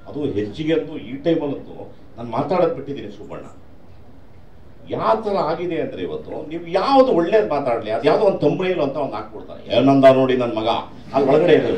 ಅದು ಹೆಚ್ಚಿಗೆ ಅಂತೂ ಈ ಟೈಮಲ್ಲಂತೂ ನಾನು ಮಾತಾಡೋದು ಬಿಟ್ಟಿದ್ದೀನಿ ಸುಬ್ಬಣ್ಣ ಯಾವ ಥರ ಆಗಿದೆ ಅಂದರೆ ಇವತ್ತು ನೀವು ಯಾವುದು ಒಳ್ಳೇದು ಮಾತಾಡಲಿ ಅದು ಯಾವುದೋ ಒಂದು ತಂಬೈಲು ಅಂತ ಒಂದು ಹಾಕ್ಬಿಡ್ತಾರೆ ಏನಂದ ನೋಡಿ ನನ್ನ ಮಗ ಅಲ್ಲಿ ಒಳಗಡೆ ಇರೋದು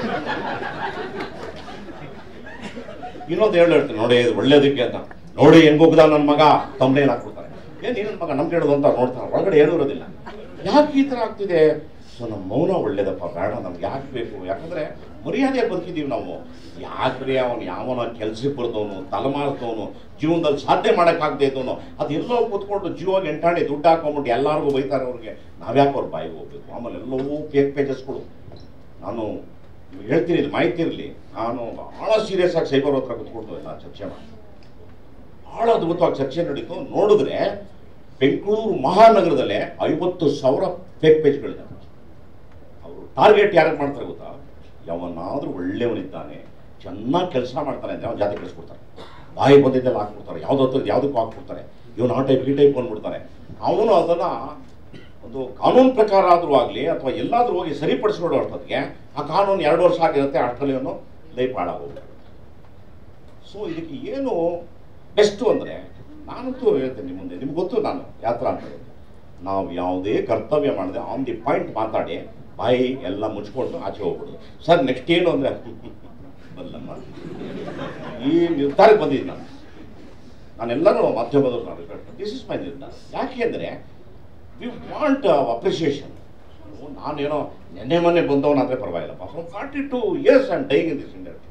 ಇನ್ನೊಂದು ಹೇಳಿ ಹೇಳ್ತೀನಿ ನೋಡಿ ಇದು ಒಳ್ಳೇದಕ್ಕೆ ಅಂತ ನೋಡಿ ಹೆಂಗ್ ಹೋಗ್ದ ನನ್ನ ಮಗ ತಂಬೈಲ್ ಹಾಕ್ಬಿಡ್ತಾರೆ ಏನ್ ನೀನು ಮಗ ನಮ್ಗೆ ಹೇಳೋದು ಅಂತ ನೋಡ್ತಾರೆ ಒಳಗಡೆ ಏನೂ ಇರೋದಿಲ್ಲ ಯಾಕೆ ಈ ಥರ ಆಗ್ತಿದೆ ಸೊ ನಮ್ಮ ಮೌನ ಒಳ್ಳೇದಪ್ಪ ಬೇಡ ನಮ್ಗೆ ಯಾಕೆ ಬೇಕು ಯಾಕಂದ್ರೆ ಮರ್ಯಾದೆಯಾಗಿ ಬದುಕಿದ್ದೀವಿ ನಾವು ಯಾಕ್ರಿ ಅವನು ಯಾವನ ಕೆಲ್ಸಕ್ಕೆ ಬರ್ದವನು ತಲೆಮಾರ್ತವನು ಜೀವನದಲ್ಲಿ ಸಾಧನೆ ಮಾಡೋಕ್ಕಾಗದೆ ಇದ್ದವನು ಅದೆಲ್ಲೋ ಕೂತ್ಕೊಂಡು ಜೀವಾಗ ಎಂಟಾಣಿ ದುಡ್ಡು ಹಾಕೊಂಬಿಟ್ಟು ಎಲ್ಲರಿಗೂ ಬೈತಾರೆ ಅವ್ರಿಗೆ ನಾವ್ಯಾಕೆ ಅವ್ರ ಬಾಯಿಗೆ ಹೋಗ್ಬೇಕು ಆಮೇಲೆ ಎಲ್ಲವೂ ಫೇಕ್ ಪೇಜಸ್ಗಳು ನಾನು ಹೇಳ್ತೀನಿ ಇದು ಮಾಹಿತಿ ಇರಲಿ ನಾನು ಭಾಳ ಸೀರಿಯಸ್ ಆಗಿ ಸೈಬರ್ ಹತ್ರ ಕೂತ್ಕೊಂಡು ಎಲ್ಲ ಚರ್ಚೆ ಮಾಡಿ ಭಾಳ ಅದ್ಭುತವಾಗಿ ಚರ್ಚೆ ನಡೀತು ನೋಡಿದ್ರೆ ಬೆಂಗಳೂರು ಮಹಾನಗರದಲ್ಲೇ ಐವತ್ತು ಸಾವಿರ ಫೇಕ್ ಪೇಜ್ಗಳಿದ್ದಾವೆ ಅವರು ಟಾರ್ಗೆಟ್ ಯಾರಿಗೆ ಮಾಡ್ತಾರೆ ಗೊತ್ತಾ ಯಾವನಾದ್ರೂ ಒಳ್ಳೆಯವನಿದ್ದಾನೆ ಚೆನ್ನಾಗಿ ಕೆಲಸ ಮಾಡ್ತಾನೆ ಅಂದ್ರೆ ಅವ್ನು ಜಾತಿ ಕಳಿಸ್ಕೊಡ್ತಾರೆ ಬಾಯಿ ಬಂದಿದ್ದೆಲ್ಲ ಹಾಕ್ಬಿಡ್ತಾರೆ ಯಾವುದೋ ಹತ್ರ ಯಾವುದಕ್ಕೂ ಹಾಕ್ಬಿಡ್ತಾರೆ ಇವನು ಆ ಟೈಪ್ ಈ ಟೈಪ್ ಬಂದ್ಬಿಡ್ತಾನೆ ಅವನು ಅದನ್ನ ಒಂದು ಕಾನೂನು ಪ್ರಕಾರ ಆದರೂ ಆಗಲಿ ಅಥವಾ ಎಲ್ಲಾದರೂ ಹೋಗಿ ಸರಿಪಡಿಸ್ಕೊಳ್ಳೋ ಅಷ್ಟೊತ್ತಿಗೆ ಆ ಕಾನೂನು ಎರಡು ವರ್ಷ ಆಗಿರುತ್ತೆ ಅಷ್ಟರಲ್ಲಿ ಅವನು ಲೈಫ್ ಹಾಳಾಗೋಗ್ಬಿಡುತ್ತೆ ಸೊ ಇದಕ್ಕೆ ಏನು ಬೆಸ್ಟು ಅಂದರೆ ನಾನಂತೂ ಹೇಳ್ತೇನೆ ನಿಮ್ಮ ಮುಂದೆ ನಿಮ್ಗೆ ಗೊತ್ತು ನಾನು ಯಾತ್ರ ಅಂತ ಹೇಳಿ. ನಾವು ಯಾವುದೇ ಕರ್ತವ್ಯ ಮಾಡದೆ ಆನ್ ದಿ ಪಾಯಿಂಟ್ ಮಾತಾಡಿ ಬಾಯಿ ಎಲ್ಲ ಮುಚ್ಕೊಂಡು ಆಚೆ ಹೋಗ್ಬಿಡು ಸರ್ ನೆಕ್ಸ್ಟ್ ಏನು ಅಂದರೆ ಬಲ್ಲಮ್ಮ ಈ ನಿರ್ಧಾರಕ್ಕೆ ಬಂದಿದ್ದೀನಿ ನಾನು ನಾನೆಲ್ಲರೂ ಮಾಧ್ಯಮದವ್ರು ನಾನು ದಿಸ್ ಇಸ್ ಮೈ ನಿರ್ಧಾರ ಯಾಕೆ ಅಂದರೆ ವಿ ವಾಂಟ್ ಅಪ್ರಿಷಿಯೇಷನ್ ನಾನೇನೋ ನೆನ್ನೆ ಮೊನ್ನೆ ಬಂದವನಾದರೆ ಪರವಾಗಿಲ್ಲಪ್ಪ from forty two years and dying in this industry